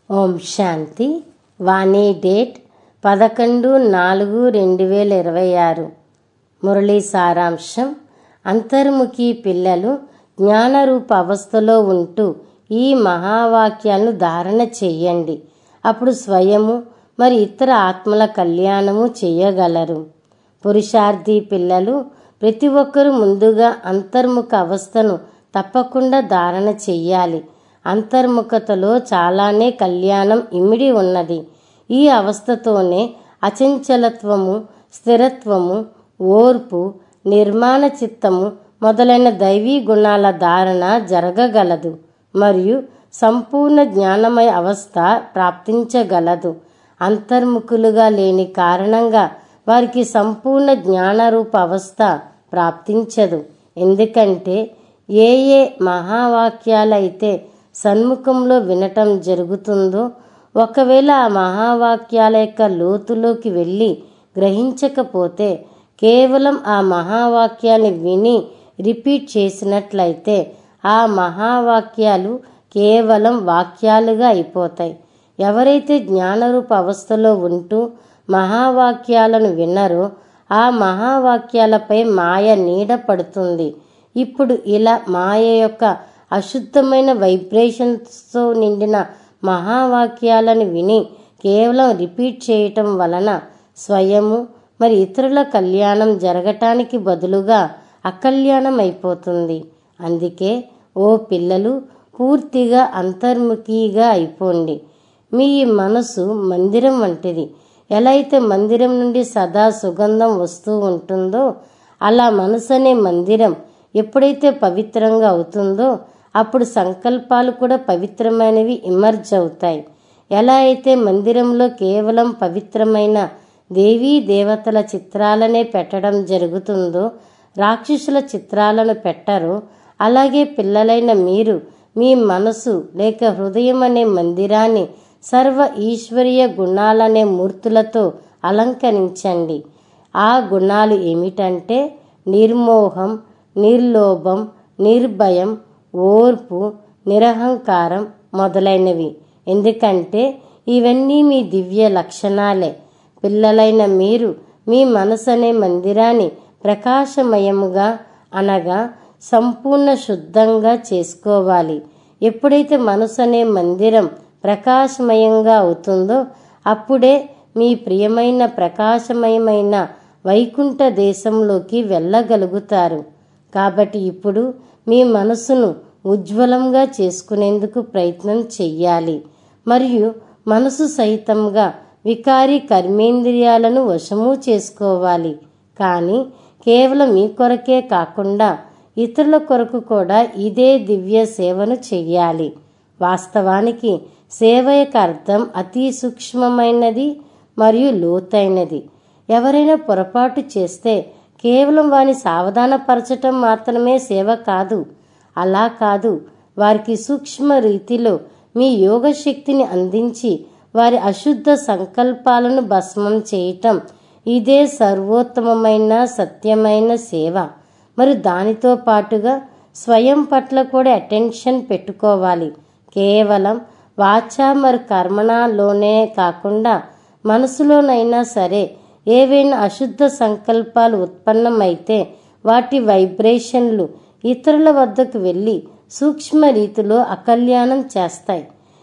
ఓం శాంతి వాణి date పదకొండు నాలుగు రెండు వేల ఇరవై ఆరు మురళీ సారాంశం అంతర్ముఖి పిల్లలు జ్ఞానరూప అవస్థలో ఉంటూ ఈ మహావాక్యాలను ధారణ చెయ్యండి అప్పుడు స్వయము మరి ఇతర ఆత్మల కళ్యాణము చేయగలరు పురుషార్థి పిల్లలు ప్రతి ఒక్కరూ ముందుగా అంతర్ముఖ అవస్థను తప్పకుండా ధారణ చెయ్యాలి అంతర్ముఖతలో చాలానే కళ్యాణం ఇమిడి ఉన్నది ఈ అవస్థతోనే అచంచలత్వము స్థిరత్వము ఓర్పు నిర్మాణ చిత్తము మొదలైన దైవీ గుణాల ధారణ జరగగలదు మరియు సంపూర్ణ జ్ఞానమయ అవస్థ ప్రాప్తించగలదు అంతర్ముఖులుగా లేని కారణంగా వారికి సంపూర్ణ జ్ఞానరూప అవస్థ ప్రాప్తించదు ఎందుకంటే ఏ ఏ మహావాక్యాలైతే సన్ముఖంలో వినటం జరుగుతుందో ఒకవేళ ఆ మహావాక్యాల యొక్క లోతులోకి వెళ్ళి గ్రహించకపోతే కేవలం ఆ మహావాక్యాన్ని విని రిపీట్ చేసినట్లయితే ఆ మహావాక్యాలు కేవలం వాక్యాలుగా అయిపోతాయి ఎవరైతే జ్ఞానరూప అవస్థలో ఉంటూ మహావాక్యాలను విన్నారో ఆ మహావాక్యాలపై మాయ నీడ పడుతుంది ఇప్పుడు ఇలా మాయ యొక్క అశుద్ధమైన వైబ్రేషన్స్తో నిండిన మహావాక్యాలను విని కేవలం రిపీట్ చేయటం వలన స్వయము మరి ఇతరుల కళ్యాణం జరగటానికి బదులుగా అకల్యాణం అయిపోతుంది అందుకే ఓ పిల్లలు పూర్తిగా అంతర్ముఖిగా అయిపోండి మీ మనసు మందిరం వంటిది ఎలా అయితే మందిరం నుండి సదా సుగంధం వస్తూ ఉంటుందో అలా మనసు అనే మందిరం ఎప్పుడైతే పవిత్రంగా అవుతుందో అప్పుడు సంకల్పాలు కూడా పవిత్రమైనవి ఇమర్జ్ అవుతాయి ఎలా అయితే మందిరంలో కేవలం పవిత్రమైన దేవీ దేవతల చిత్రాలనే పెట్టడం జరుగుతుందో రాక్షసుల చిత్రాలను పెట్టరు అలాగే పిల్లలైన మీరు మీ మనసు లేక హృదయం అనే మందిరాన్ని సర్వ ఈశ్వరీయ గుణాలనే మూర్తులతో అలంకరించండి ఆ గుణాలు ఏమిటంటే నిర్మోహం నిర్లోభం నిర్భయం ఓర్పు నిరహంకారం మొదలైనవి ఎందుకంటే ఇవన్నీ మీ దివ్య లక్షణాలే పిల్లలైన మీరు మీ మనసు అనే మందిరాన్ని ప్రకాశమయముగా అనగా సంపూర్ణ శుద్ధంగా చేసుకోవాలి ఎప్పుడైతే మనసు అనే మందిరం ప్రకాశమయంగా అవుతుందో అప్పుడే మీ ప్రియమైన ప్రకాశమయమైన వైకుంఠ దేశంలోకి వెళ్ళగలుగుతారు కాబట్టి ఇప్పుడు మీ మనసును ఉజ్వలంగా చేసుకునేందుకు ప్రయత్నం చెయ్యాలి మరియు మనసు సహితంగా వికారి కర్మేంద్రియాలను వశము చేసుకోవాలి కానీ కేవలం మీ కొరకే కాకుండా ఇతరుల కొరకు కూడా ఇదే దివ్య సేవను చెయ్యాలి వాస్తవానికి సేవ యొక్క అర్థం అతి సూక్ష్మమైనది మరియు లోతైనది ఎవరైనా పొరపాటు చేస్తే కేవలం వారిని సావధానపరచటం మాత్రమే సేవ కాదు అలా కాదు వారికి సూక్ష్మ రీతిలో మీ యోగ శక్తిని అందించి వారి అశుద్ధ సంకల్పాలను భస్మం చేయటం ఇదే సర్వోత్తమమైన సత్యమైన సేవ మరి దానితో పాటుగా స్వయం పట్ల కూడా అటెన్షన్ పెట్టుకోవాలి కేవలం వాచ మరి కర్మణలోనే కాకుండా మనసులోనైనా సరే ఏవైనా అశుద్ధ సంకల్పాలు ఉత్పన్నమైతే వాటి వైబ్రేషన్లు ఇతరుల వద్దకు వెళ్ళి సూక్ష్మ రీతిలో అకల్యాణం చేస్తాయి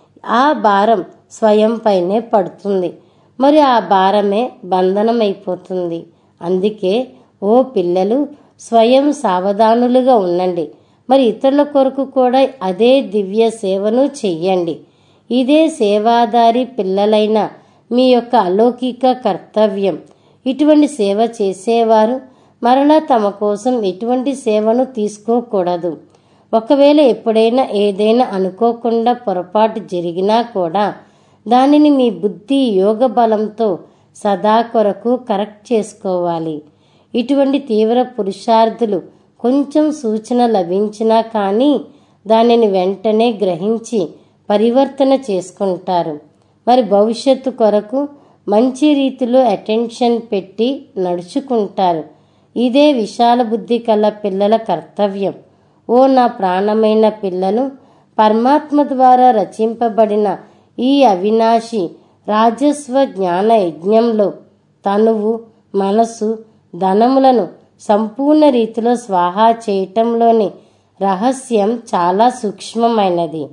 ఆ భారం స్వయంపైనే పడుతుంది మరి ఆ భారమే బంధనమైపోతుంది అందుకే ఓ పిల్లలు స్వయం సావధానులుగా ఉండండి మరి ఇతరుల కొరకు కూడా అదే దివ్య సేవను చెయ్యండి ఇదే సేవాదారి పిల్లలైన మీ యొక్క అలౌకిక కర్తవ్యం ఇటువంటి సేవ చేసేవారు మరలా తమ కోసం ఎటువంటి సేవను తీసుకోకూడదు ఒకవేళ ఎప్పుడైనా ఏదైనా అనుకోకుండా పొరపాటు జరిగినా కూడా దానిని మీ బుద్ధి యోగ బలంతో సదా కొరకు కరెక్ట్ చేసుకోవాలి ఇటువంటి తీవ్ర పురుషార్థులు కొంచెం సూచన లభించినా కానీ దానిని వెంటనే గ్రహించి పరివర్తన చేసుకుంటారు మరి భవిష్యత్తు కొరకు మంచి రీతిలో అటెన్షన్ పెట్టి నడుచుకుంటారు ఇదే విశాల బుద్ధి కల పిల్లల కర్తవ్యం ఓ నా ప్రాణమైన పిల్లలు పరమాత్మ ద్వారా రచింపబడిన ఈ అవినాశి రాజస్వ జ్ఞాన యజ్ఞంలో తనువు మనసు ధనములను సంపూర్ణ రీతిలో స్వాహా చేయటంలోని రహస్యం చాలా సూక్ష్మమైనది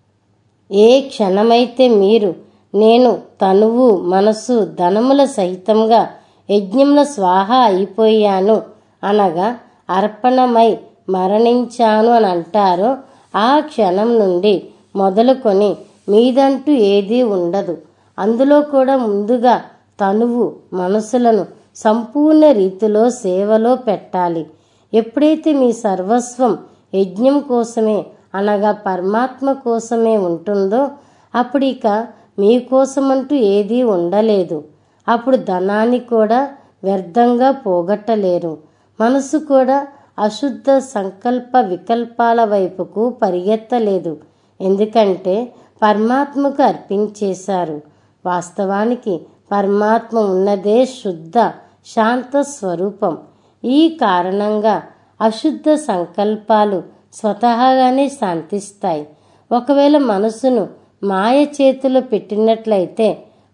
ఏ క్షణమైతే మీరు నేను తనువు మనసు ధనముల సహితంగా యజ్ఞంలో స్వాహ అయిపోయాను అనగా అర్పణమై మరణించాను అని అంటారో ఆ క్షణం నుండి మొదలుకొని మీదంటూ ఏదీ ఉండదు అందులో కూడా ముందుగా తనువు మనసులను సంపూర్ణ రీతిలో సేవలో పెట్టాలి ఎప్పుడైతే మీ సర్వస్వం యజ్ఞం కోసమే అనగా పరమాత్మ కోసమే ఉంటుందో అప్పుడు ఇక మీకోసమంటూ ఏదీ ఉండలేదు అప్పుడు ధనాన్ని కూడా వ్యర్థంగా పోగొట్టలేరు మనసు కూడా అశుద్ధ సంకల్ప వికల్పాల వైపుకు పరిగెత్తలేదు ఎందుకంటే పరమాత్మకు అర్పించేశారు వాస్తవానికి పరమాత్మ ఉన్నదే శుద్ధ శాంత స్వరూపం ఈ కారణంగా అశుద్ధ సంకల్పాలు స్వతహాగానే శాంతిస్తాయి ఒకవేళ మనసును మాయ చేతిలో పెట్టినట్లయితే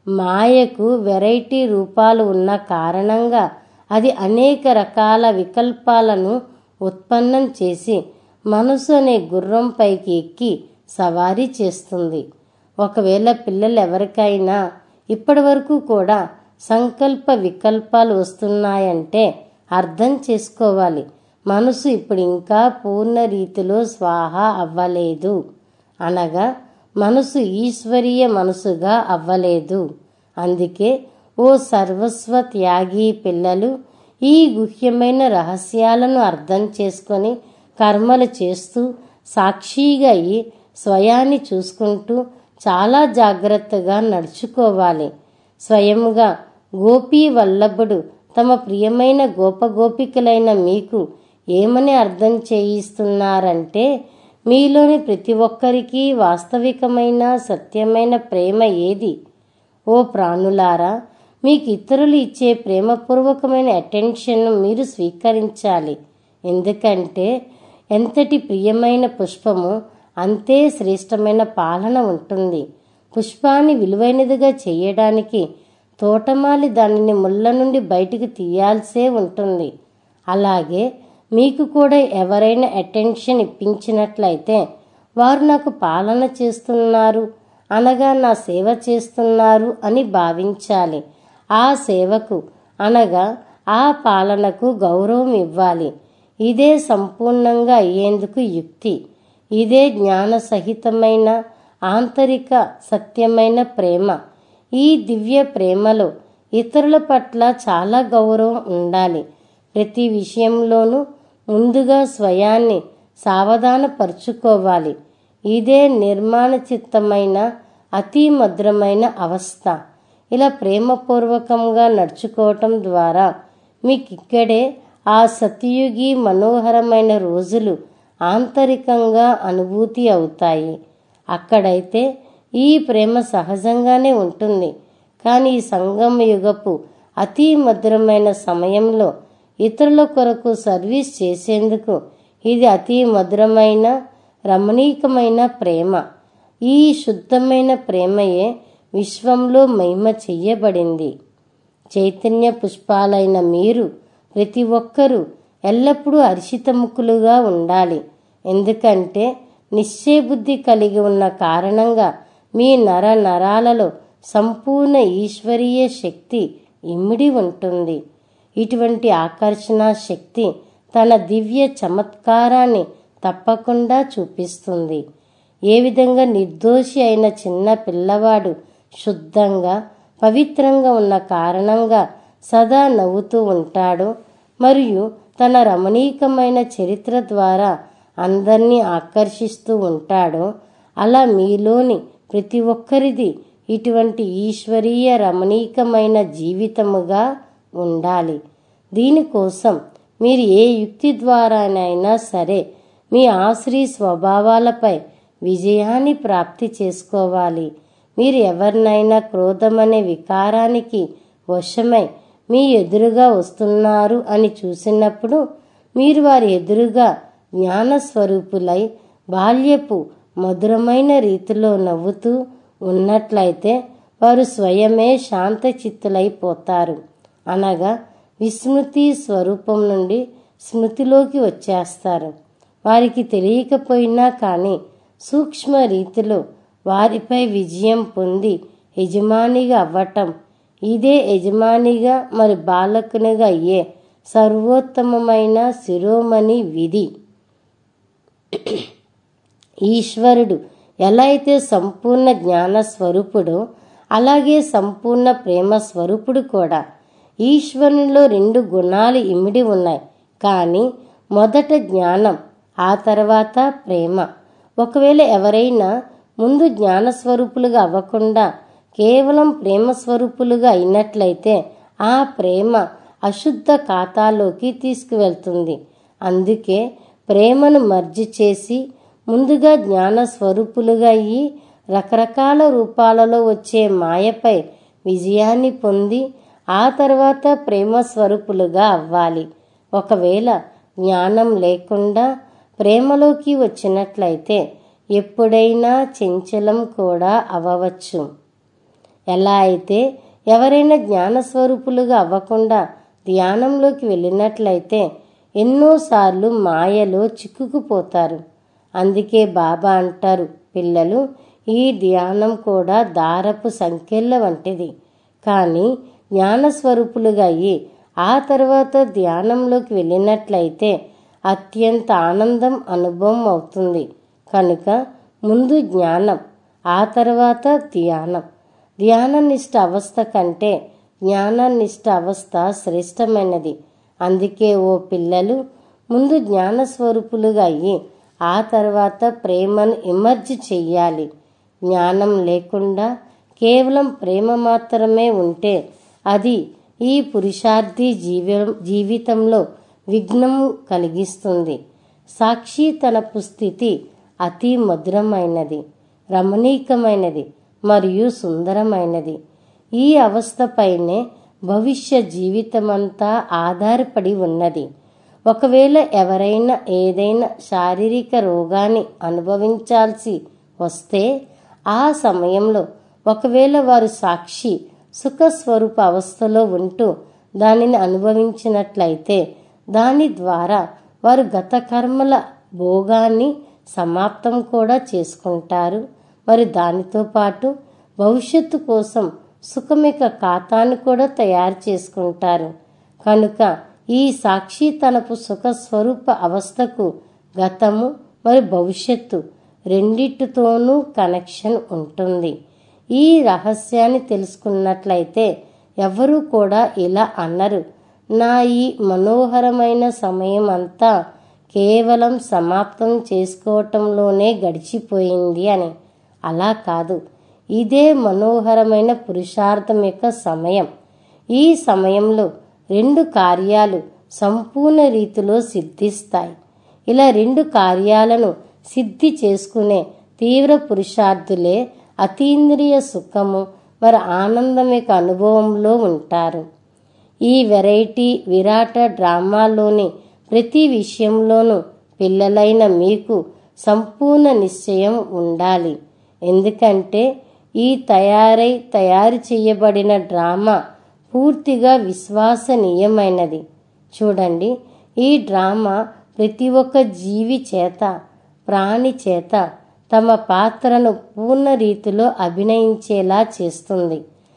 మాయకు వెరైటీ రూపాలు ఉన్న కారణంగా అది అనేక రకాల వికల్పాలను ఉత్పన్నం చేసి మనసు అనే గుర్రం పైకి ఎక్కి సవారీ చేస్తుంది ఒకవేళ పిల్లలు ఎవరికైనా ఇప్పటి వరకు కూడా సంకల్ప వికల్పాలు వస్తున్నాయంటే అర్థం చేసుకోవాలి మనసు ఇప్పుడు ఇంకా పూర్ణ రీతిలో స్వాహ అవ్వలేదు అనగా మనసు ఈశ్వరీయ మనసుగా అవ్వలేదు అందుకే ఓ సర్వస్వ త్యాగి పిల్లలు ఈ గుహ్యమైన రహస్యాలను అర్థం చేసుకొని కర్మలు చేస్తూ సాక్షిగా అయి స్వయాన్ని చూసుకుంటూ చాలా జాగ్రత్తగా నడుచుకోవాలి స్వయముగా గోపీ వల్లభుడు తమ ప్రియమైన గోపగోపికలైన మీకు ఏమని అర్థం చేయిస్తున్నారంటే మీలోని ప్రతి ఒక్కరికి వాస్తవికమైన సత్యమైన ప్రేమ ఏది ఓ ప్రాణులారా మీకు ఇతరులు ఇచ్చే ప్రేమపూర్వకమైన అటెన్షన్ను మీరు స్వీకరించాలి ఎందుకంటే ఎంతటి ప్రియమైన పుష్పము అంతే శ్రేష్టమైన పాలన ఉంటుంది పుష్పాన్ని విలువైనదిగా చేయడానికి తోటమాలి దానిని ముళ్ళ నుండి బయటికి తీయాల్సే ఉంటుంది అలాగే మీకు కూడా ఎవరైనా అటెన్షన్ ఇప్పించినట్లయితే వారు నాకు పాలన చేస్తున్నారు అనగా నా సేవ చేస్తున్నారు అని భావించాలి ఆ సేవకు అనగా ఆ పాలనకు గౌరవం ఇవ్వాలి ఇదే సంపూర్ణంగా అయ్యేందుకు యుక్తి ఇదే జ్ఞాన సహితమైన ఆంతరిక సత్యమైన ప్రేమ ఈ దివ్య ప్రేమలో ఇతరుల పట్ల చాలా గౌరవం ఉండాలి ప్రతి విషయంలోనూ ముందుగా స్వయాన్ని సావధానపరుచుకోవాలి ఇదే నిర్మాణ చిత్తమైన అతి మధురమైన అవస్థ ఇలా ప్రేమపూర్వకంగా నడుచుకోవటం ద్వారా మీకు ఇక్కడే ఆ సతయుగి మనోహరమైన రోజులు ఆంతరికంగా అనుభూతి అవుతాయి అక్కడైతే ఈ ప్రేమ సహజంగానే ఉంటుంది కానీ ఈ సంగమ యుగపు అతి మధురమైన సమయంలో ఇతరుల కొరకు సర్వీస్ చేసేందుకు ఇది అతి మధురమైన రమణీకమైన ప్రేమ ఈ శుద్ధమైన ప్రేమయే విశ్వంలో మహిమ చెయ్యబడింది చైతన్య పుష్పాలైన మీరు ప్రతి ఒక్కరూ ఎల్లప్పుడూ హర్షితముఖులుగా ఉండాలి ఎందుకంటే నిశ్చయబుద్ధి కలిగి ఉన్న కారణంగా మీ నర నరాలలో సంపూర్ణ ఈశ్వరీయ శక్తి ఇమిడి ఉంటుంది ఇటువంటి ఆకర్షణ శక్తి తన దివ్య చమత్కారాన్ని తప్పకుండా చూపిస్తుంది ఏ విధంగా నిర్దోషి అయిన చిన్న పిల్లవాడు శుద్ధంగా పవిత్రంగా ఉన్న కారణంగా సదా నవ్వుతూ ఉంటాడు మరియు తన రమణీకమైన చరిత్ర ద్వారా అందరినీ ఆకర్షిస్తూ ఉంటాడో అలా మీలోని ప్రతి ఒక్కరిది ఇటువంటి ఈశ్వరీయ రమణీకమైన జీవితముగా ఉండాలి దీనికోసం మీరు ఏ యుక్తి ద్వారానైనా సరే మీ ఆశ్రీ స్వభావాలపై విజయాన్ని ప్రాప్తి చేసుకోవాలి మీరు ఎవరినైనా క్రోధమనే వికారానికి వశమై మీ ఎదురుగా వస్తున్నారు అని చూసినప్పుడు మీరు వారి ఎదురుగా జ్ఞానస్వరూపులై బాల్యపు మధురమైన రీతిలో నవ్వుతూ ఉన్నట్లయితే వారు స్వయమే శాంతచిత్తులైపోతారు అనగా విస్మృతి స్వరూపం నుండి స్మృతిలోకి వచ్చేస్తారు వారికి తెలియకపోయినా కానీ సూక్ష్మ రీతిలో వారిపై విజయం పొంది యజమానిగా అవ్వటం ఇదే యజమానిగా మరి బాలకునిగా అయ్యే సర్వోత్తమమైన శిరోమణి విధి ఈశ్వరుడు ఎలా అయితే సంపూర్ణ జ్ఞాన స్వరూపుడో అలాగే సంపూర్ణ ప్రేమ స్వరూపుడు కూడా ఈశ్వరునిలో రెండు గుణాలు ఇమిడి ఉన్నాయి కానీ మొదట జ్ఞానం ఆ తర్వాత ప్రేమ ఒకవేళ ఎవరైనా ముందు జ్ఞాన స్వరూపులుగా అవ్వకుండా కేవలం ప్రేమ స్వరూపులుగా అయినట్లయితే ఆ ప్రేమ అశుద్ధ ఖాతాలోకి తీసుకువెళ్తుంది అందుకే ప్రేమను మర్జి చేసి ముందుగా జ్ఞాన స్వరూపులుగా అయ్యి రకరకాల రూపాలలో వచ్చే మాయపై విజయాన్ని పొంది ఆ తర్వాత ప్రేమ స్వరూపులుగా అవ్వాలి ఒకవేళ జ్ఞానం లేకుండా ప్రేమలోకి వచ్చినట్లయితే ఎప్పుడైనా చెంచలం కూడా అవ్వవచ్చు ఎలా అయితే ఎవరైనా జ్ఞాన స్వరూపులుగా అవ్వకుండా ధ్యానంలోకి వెళ్ళినట్లయితే ఎన్నోసార్లు మాయలో చిక్కుకుపోతారు అందుకే బాబా అంటారు పిల్లలు ఈ ధ్యానం కూడా దారపు సంఖ్యల వంటిది కానీ జ్ఞాన స్వరూపులుగా అయ్యి ఆ తర్వాత ధ్యానంలోకి వెళ్ళినట్లయితే అత్యంత ఆనందం అనుభవం అవుతుంది కనుక ముందు జ్ఞానం ఆ తర్వాత ధ్యానం ధ్యాననిష్ట అవస్థ కంటే జ్ఞాననిష్ట అవస్థ శ్రేష్టమైనది అందుకే ఓ పిల్లలు ముందు జ్ఞాన స్వరూపులుగా అయ్యి ఆ తర్వాత ప్రేమను ఇమర్జ్ చెయ్యాలి జ్ఞానం లేకుండా కేవలం ప్రేమ మాత్రమే ఉంటే అది ఈ పురుషార్థి జీవి జీవితంలో విఘ్నం కలిగిస్తుంది సాక్షి తనపు స్థితి అతి మధురమైనది రమణీకమైనది మరియు సుందరమైనది ఈ అవస్థపైనే భవిష్య జీవితమంతా ఆధారపడి ఉన్నది ఒకవేళ ఎవరైనా ఏదైనా శారీరక రోగాన్ని అనుభవించాల్సి వస్తే ఆ సమయంలో ఒకవేళ వారు సాక్షి సుఖస్వరూప అవస్థలో ఉంటూ దానిని అనుభవించినట్లయితే దాని ద్వారా వారు గత కర్మల భోగాన్ని సమాప్తం కూడా చేసుకుంటారు మరి దానితో పాటు భవిష్యత్తు కోసం సుఖమిక ఖాతాను కూడా తయారు చేసుకుంటారు కనుక ఈ సాక్షి తనపు సుఖ స్వరూప అవస్థకు గతము మరి భవిష్యత్తు రెండిటితోనూ కనెక్షన్ ఉంటుంది ఈ రహస్యాన్ని తెలుసుకున్నట్లయితే ఎవరూ కూడా ఇలా అన్నరు నా ఈ మనోహరమైన సమయం అంతా కేవలం సమాప్తం చేసుకోవటంలోనే గడిచిపోయింది అని అలా కాదు ఇదే మనోహరమైన పురుషార్థం యొక్క సమయం ఈ సమయంలో రెండు కార్యాలు సంపూర్ణ రీతిలో సిద్ధిస్తాయి ఇలా రెండు కార్యాలను సిద్ధి చేసుకునే తీవ్ర పురుషార్థులే అతీంద్రియ సుఖము మరి ఆనందం యొక్క అనుభవంలో ఉంటారు ఈ వెరైటీ విరాట డ్రామాలోని ప్రతి విషయంలోనూ పిల్లలైన మీకు సంపూర్ణ నిశ్చయం ఉండాలి ఎందుకంటే ఈ తయారై తయారు చేయబడిన డ్రామా పూర్తిగా విశ్వసనీయమైనది చూడండి ఈ డ్రామా ప్రతి ఒక్క జీవి చేత ప్రాణి చేత తమ పాత్రను పూర్ణ రీతిలో అభినయించేలా చేస్తుంది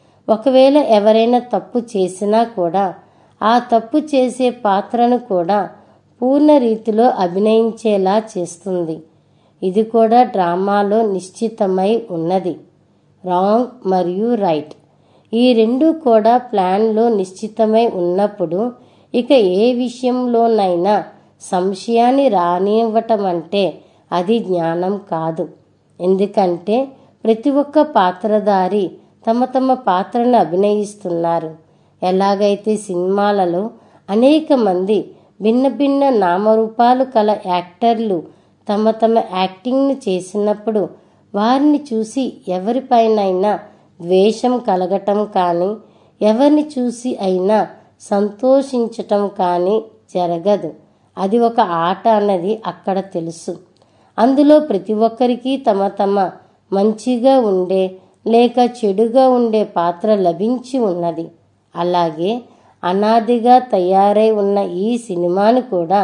ఒకవేళ ఎవరైనా తప్పు చేసినా కూడా ఆ తప్పు చేసే పాత్రను కూడా పూర్ణ రీతిలో అభినయించేలా చేస్తుంది ఇది కూడా డ్రామాలో నిశ్చితమై ఉన్నది రాంగ్ మరియు రైట్ ఈ రెండు కూడా ప్లాన్లో నిశ్చితమై ఉన్నప్పుడు ఇక ఏ విషయంలోనైనా సంశయాన్ని రానివ్వటం అంటే అది జ్ఞానం కాదు ఎందుకంటే ప్రతి ఒక్క పాత్రధారి తమ తమ పాత్రను అభినయిస్తున్నారు ఎలాగైతే సినిమాలలో అనేక మంది భిన్న భిన్న నామరూపాలు కల యాక్టర్లు తమ తమ యాక్టింగ్ను చేసినప్పుడు వారిని చూసి ఎవరిపైనైనా ద్వేషం కలగటం కానీ ఎవరిని చూసి అయినా సంతోషించటం కానీ జరగదు అది ఒక ఆట అన్నది అక్కడ తెలుసు అందులో ప్రతి ఒక్కరికి తమ తమ మంచిగా ఉండే లేక చెడుగా ఉండే పాత్ర లభించి ఉన్నది అలాగే అనాదిగా తయారై ఉన్న ఈ సినిమాను కూడా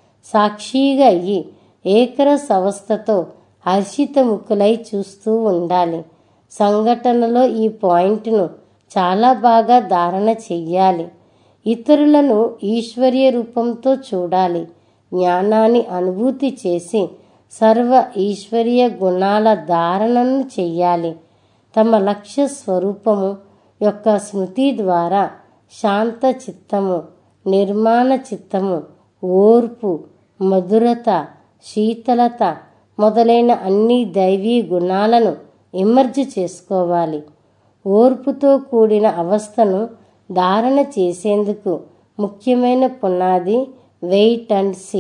సాక్షిగా అయ్యి ఏకరస్ అవస్థతో హర్షితముఖులై చూస్తూ ఉండాలి సంఘటనలో ఈ పాయింట్ను చాలా బాగా ధారణ చెయ్యాలి ఇతరులను ఈశ్వర్య రూపంతో చూడాలి జ్ఞానాన్ని అనుభూతి చేసి సర్వ ఈశ్వర్య గుణాల ధారణను చెయ్యాలి తమ లక్ష్య స్వరూపము యొక్క స్మృతి ద్వారా శాంత చిత్తము నిర్మాణ చిత్తము ఓర్పు మధురత శీతలత మొదలైన అన్ని దైవీ గుణాలను ఇమర్జ్ చేసుకోవాలి ఓర్పుతో కూడిన అవస్థను ధారణ చేసేందుకు ముఖ్యమైన పునాది వెయిట్ అండ్ సీ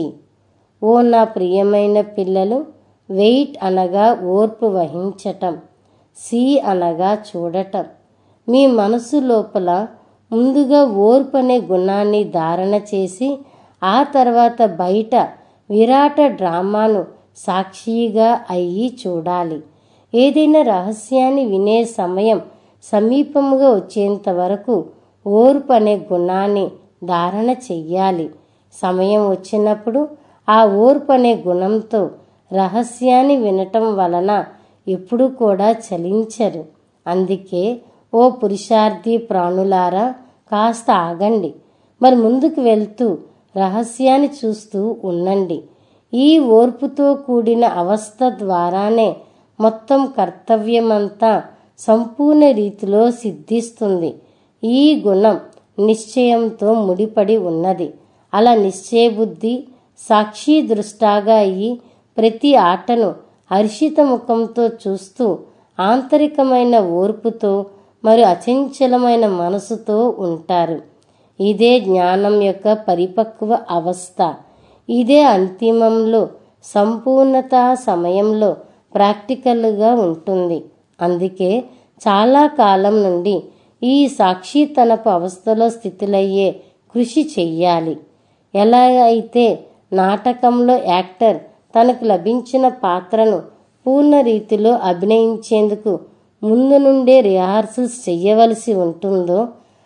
ఓ నా ప్రియమైన పిల్లలు వెయిట్ అనగా ఓర్పు వహించటం సి అనగా చూడటం మీ మనసు లోపల ముందుగా ఓర్పు అనే గుణాన్ని ధారణ చేసి ఆ తర్వాత బయట విరాట డ్రామాను సాక్షిగా అయ్యి చూడాలి ఏదైనా రహస్యాన్ని వినే సమయం సమీపముగా వచ్చేంత వరకు ఓర్పు అనే గుణాన్ని ధారణ చెయ్యాలి సమయం వచ్చినప్పుడు ఆ ఓర్పు అనే గుణంతో రహస్యాన్ని వినటం వలన ఎప్పుడు కూడా చలించరు అందుకే ఓ పురుషార్థి ప్రాణులారా కాస్త ఆగండి మరి ముందుకు వెళ్తూ రహస్యాన్ని చూస్తూ ఉండండి ఈ ఓర్పుతో కూడిన అవస్థ ద్వారానే మొత్తం కర్తవ్యమంతా సంపూర్ణ రీతిలో సిద్ధిస్తుంది ఈ గుణం నిశ్చయంతో ముడిపడి ఉన్నది అలా నిశ్చయబుద్ధి సాక్షి దృష్టాగా అయి ప్రతి ఆటను హర్షిత ముఖంతో చూస్తూ ఆంతరికమైన ఓర్పుతో మరి అచంచలమైన మనసుతో ఉంటారు ఇదే జ్ఞానం యొక్క పరిపక్వ అవస్థ ఇదే అంతిమంలో సంపూర్ణత సమయంలో ప్రాక్టికల్గా ఉంటుంది అందుకే చాలా కాలం నుండి ఈ సాక్షితనపు అవస్థలో స్థితులయ్యే కృషి చెయ్యాలి ఎలా అయితే నాటకంలో యాక్టర్ తనకు లభించిన పాత్రను పూర్ణ రీతిలో అభినయించేందుకు ముందు నుండే రిహార్సల్స్ చెయ్యవలసి ఉంటుందో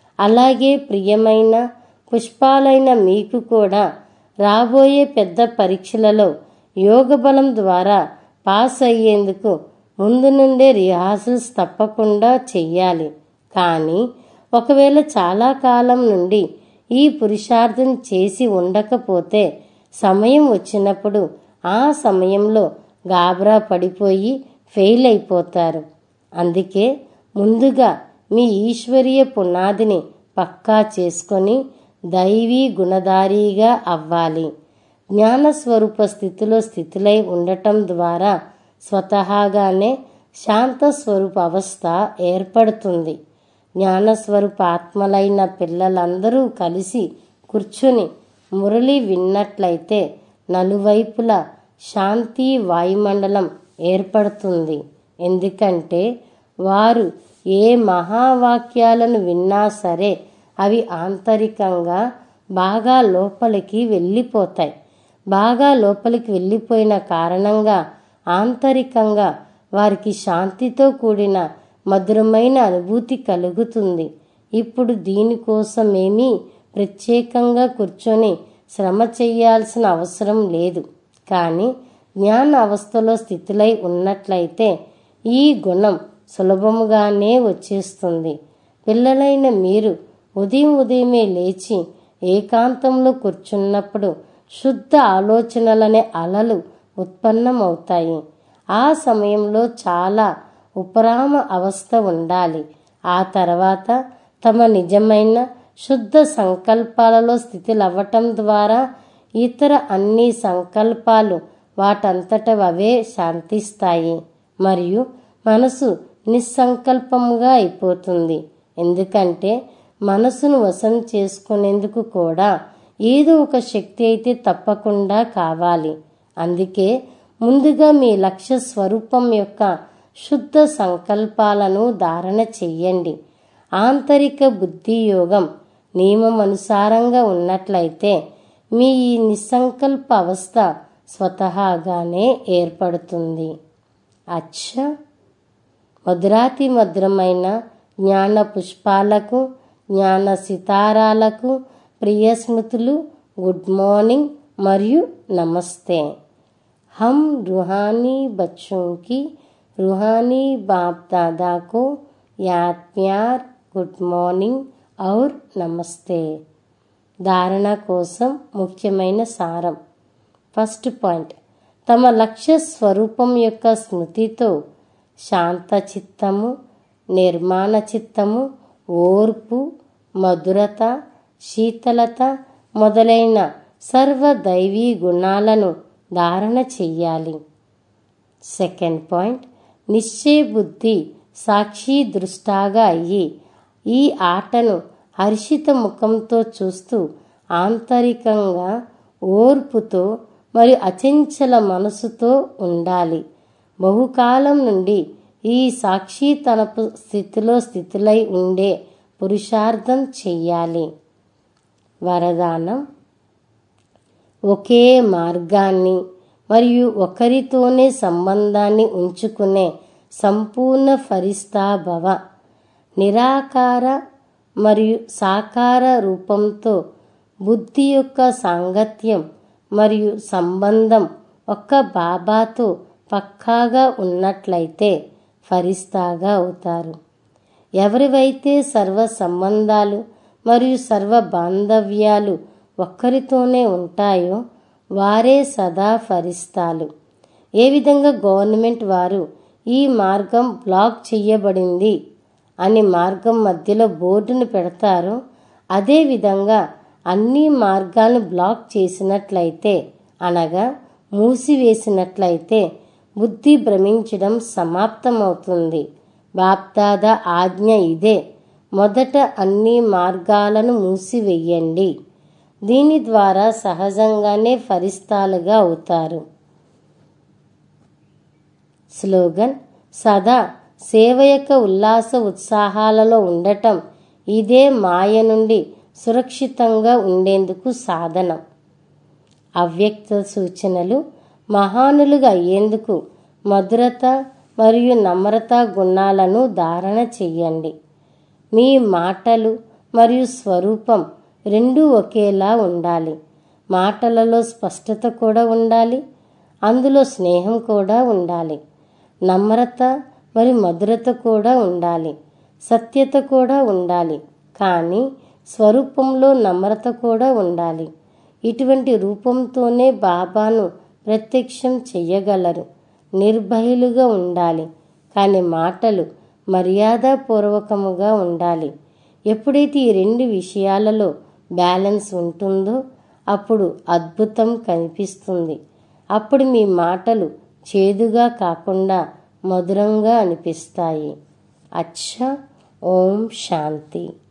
అలాగే ప్రియమైన పుష్పాలైన మీకు కూడా రాబోయే పెద్ద పరీక్షలలో యోగ బలం ద్వారా పాస్ అయ్యేందుకు ముందు నుండే రిహార్సల్స్ తప్పకుండా చెయ్యాలి కానీ ఒకవేళ చాలా కాలం నుండి ఈ పురుషార్థం చేసి ఉండకపోతే సమయం వచ్చినప్పుడు ఆ సమయంలో గాబరా పడిపోయి ఫెయిల్ అయిపోతారు అందుకే ముందుగా మీ ఈశ్వరీయ పునాదిని పక్కా చేసుకొని దైవీ గుణధారీగా అవ్వాలి జ్ఞానస్వరూప స్థితిలో స్థితిలై ఉండటం ద్వారా స్వతహాగానే శాంత స్వరూప అవస్థ ఏర్పడుతుంది జ్ఞానస్వరూప ఆత్మలైన పిల్లలందరూ కలిసి కూర్చుని మురళి విన్నట్లయితే నలువైపులా శాంతి వాయుమండలం ఏర్పడుతుంది ఎందుకంటే వారు ఏ మహావాక్యాలను విన్నా సరే అవి ఆంతరికంగా బాగా లోపలికి వెళ్ళిపోతాయి బాగా లోపలికి వెళ్ళిపోయిన కారణంగా ఆంతరికంగా వారికి శాంతితో కూడిన మధురమైన అనుభూతి కలుగుతుంది ఇప్పుడు దీనికోసమేమీ ప్రత్యేకంగా కూర్చొని శ్రమ చేయాల్సిన అవసరం లేదు కానీ జ్ఞాన అవస్థలో స్థితిలై ఉన్నట్లయితే ఈ గుణం సులభముగానే వచ్చేస్తుంది పిల్లలైన మీరు ఉదయం ఉదయమే లేచి ఏకాంతంలో కూర్చున్నప్పుడు శుద్ధ ఆలోచనలనే అలలు ఉత్పన్నమవుతాయి ఆ సమయంలో చాలా ఉపరామ అవస్థ ఉండాలి ఆ తర్వాత తమ నిజమైన శుద్ధ సంకల్పాలలో స్థితిలవ్వటం ద్వారా ఇతర అన్ని సంకల్పాలు వాటంతట అవే శాంతిస్తాయి మరియు మనసు నిస్సంకల్పంగా అయిపోతుంది ఎందుకంటే మనసును వశం చేసుకునేందుకు కూడా ఏదో ఒక శక్తి అయితే తప్పకుండా కావాలి అందుకే ముందుగా మీ లక్ష్య స్వరూపం యొక్క శుద్ధ సంకల్పాలను ధారణ చెయ్యండి ఆంతరిక బుద్ధి యోగం నియమం అనుసారంగా ఉన్నట్లయితే మీ ఈ నిస్సంకల్ప అవస్థ స్వతహాగానే ఏర్పడుతుంది అచ్చా మధురాతి మధురమైన జ్ఞాన పుష్పాలకు జ్ఞాన సితారాలకు ప్రియ స్మృతులు గుడ్ మార్నింగ్ మరియు నమస్తే हम रूहानी बच्चों की रूहानी बाप दादा को याद प्यार గుడ్ మార్నింగ్ ఔర్ నమస్తే ధారణ కోసం ముఖ్యమైన సారం ఫస్ట్ పాయింట్ తమ లక్ష్య స్వరూపం యొక్క స్మృతితో శాంత చిత్తము నిర్మాణ చిత్తము ఓర్పు మధురత శీతలత మొదలైన సర్వ దైవీ గుణాలను ధారణ చెయ్యాలి సెకండ్ పాయింట్ నిశ్చయ బుద్ధి సాక్షి దృష్టాగా అయ్యి ఈ ఆటను హర్షిత ముఖంతో చూస్తూ ఆంతరికంగా ఓర్పుతో మరియు అచంచల మనసుతో ఉండాలి బహుకాలం నుండి ఈ సాక్షి తన స్థితిలో స్థితులై ఉండే పురుషార్థం చెయ్యాలి వరదానం ఒకే మార్గాన్ని మరియు ఒకరితోనే సంబంధాన్ని ఉంచుకునే సంపూర్ణ ఫరిస్తా భవ నిరాకార మరియు సాకార రూపంతో బుద్ధి యొక్క సాంగత్యం మరియు సంబంధం ఒక్క బాబాతో పక్కాగా ఉన్నట్లయితే ఫరిస్తాగా అవుతారు ఎవరివైతే సర్వ సంబంధాలు మరియు సర్వ బాంధవ్యాలు ఒక్కరితోనే ఉంటాయో వారే సదా ఫరిస్తాలు ఏ విధంగా గవర్నమెంట్ వారు ఈ మార్గం బ్లాక్ చేయబడింది అని మార్గం మధ్యలో బోర్డును పెడతారో అదేవిధంగా అన్ని మార్గాలను బ్లాక్ చేసినట్లయితే అనగా మూసివేసినట్లయితే బుద్ధి భ్రమించడం సమాప్తమవుతుంది బాప్దాద ఆజ్ఞ ఇదే మొదట అన్ని మార్గాలను మూసివేయండి దీని ద్వారా సహజంగానే ఫరిస్తాలుగా అవుతారు స్లోగన్ సదా సేవ యొక్క ఉల్లాస ఉత్సాహాలలో ఉండటం ఇదే మాయ నుండి సురక్షితంగా ఉండేందుకు సాధనం అవ్యక్త సూచనలు మహానులుగా అయ్యేందుకు మధురత మరియు నమ్రత గుణాలను ధారణ చెయ్యండి మీ మాటలు మరియు స్వరూపం రెండూ ఒకేలా ఉండాలి మాటలలో స్పష్టత కూడా ఉండాలి అందులో స్నేహం కూడా ఉండాలి నమ్రత మరియు మధురత కూడా ఉండాలి సత్యత కూడా ఉండాలి కానీ స్వరూపంలో నమ్రత కూడా ఉండాలి ఇటువంటి రూపంతోనే బాబాను ప్రత్యక్షం చెయ్యగలరు నిర్భయులుగా ఉండాలి కానీ మాటలు మర్యాదపూర్వకముగా ఉండాలి ఎప్పుడైతే ఈ రెండు విషయాలలో బ్యాలెన్స్ ఉంటుందో అప్పుడు అద్భుతం కనిపిస్తుంది అప్పుడు మీ మాటలు చేదుగా కాకుండా మధురంగా అనిపిస్తాయి అచ్చ ఓం శాంతి